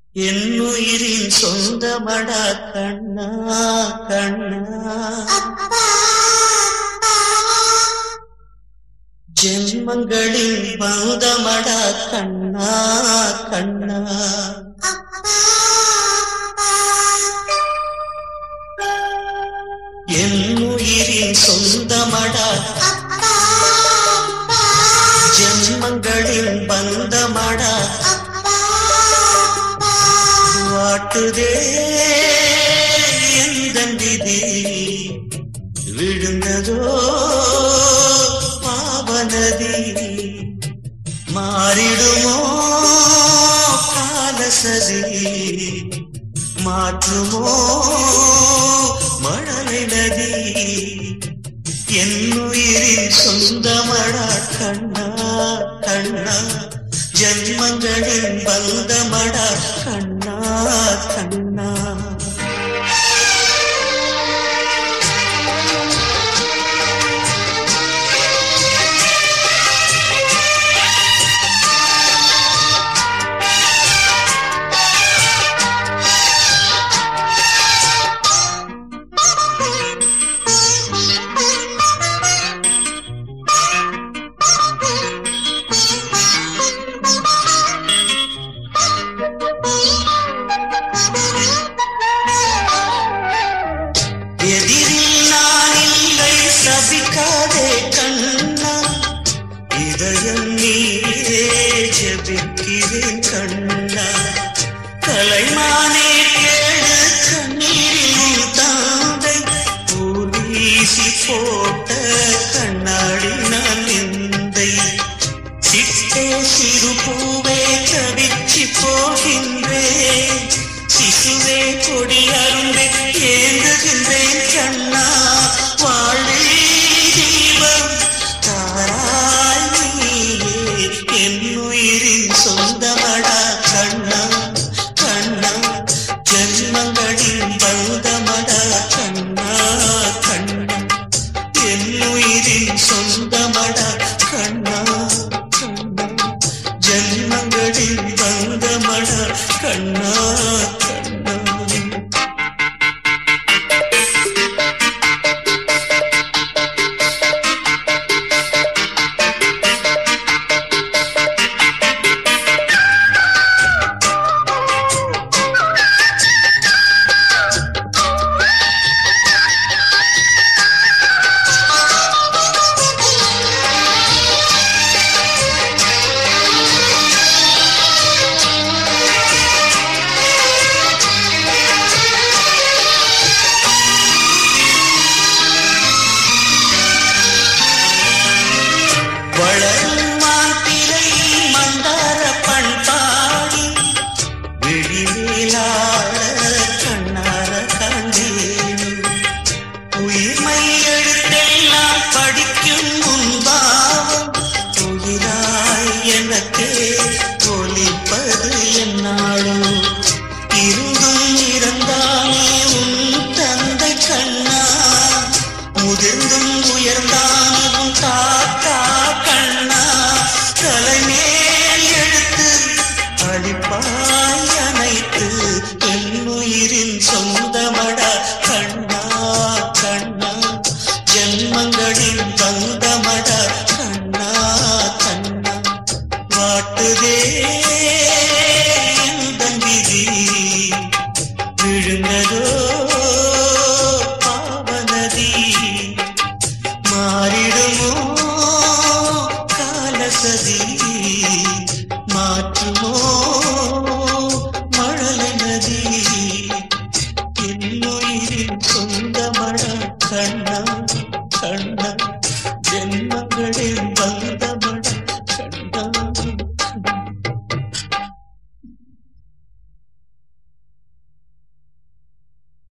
என்னுயிரின் சொந்தமடா கண்ணா கண்ணா ஜென்மங்களின் பந்தமடா கண்ணா கண்ணா என்னுயிரின் சொந்தமடா ஜென்மங்களின் பந்தமடா வாட்டுதே எந்தன் விதி விழுந்ததோ பாவநதி மாறிடுமோ காலசதி மாற்றுமோ மழலை நதி என்னுயிரின் சொந்தமடா கண்ணா கண்ணா ஜன்மங்களின் பந்தமடா கண்ணா கண்ணா எதிரில் நான் இல்லை சபிக்காதே கண்ணா இதயம் நீயே ஜபிக்கிறேன் கண்ணா கலைமானே கேளு கண்ணீரில் உன் தாந்தை பூலீசி போட்ட கண்ணாடி நான் நிந்தை சிட்டே சிறு பூவே தவிச்சு போகின்றேன் சிசுவே கொடி அரும்பே ஏந்துகின்றேன் கண்ணா வாழே தீபம் தாராய் நீயே என்னுயிரின் சொந்தமடா கண்ணா கண்ணா ஜன்மங்களின் பந்தமடா கண்ணா கண்ணா என்னுயிரின் சொந்தமடா கண்ணா கண்ணா ஜன்மங்களின் பந்தமடா கண்ணா கண்ணா வளரும் மாத்திரை மந்தார பண்பாடி விழிமேலாள கண்ணார கண்டேன் உயிர்மை எழுத்தெல்லாம் படிக்கும் முன்பாவம் உயிராய் எனக்கே ஒலிப்பது என்னாலும் இருந்தும் இறந்தானே உன் தந்தை கண்ணா முதிர்ந்தும் உயர்ந்தானே உன் தாத்தா கண்ணா தலைமேல் எடுத்து அழிப்பாய் அனைத்து என்னுயிரின் சொந்த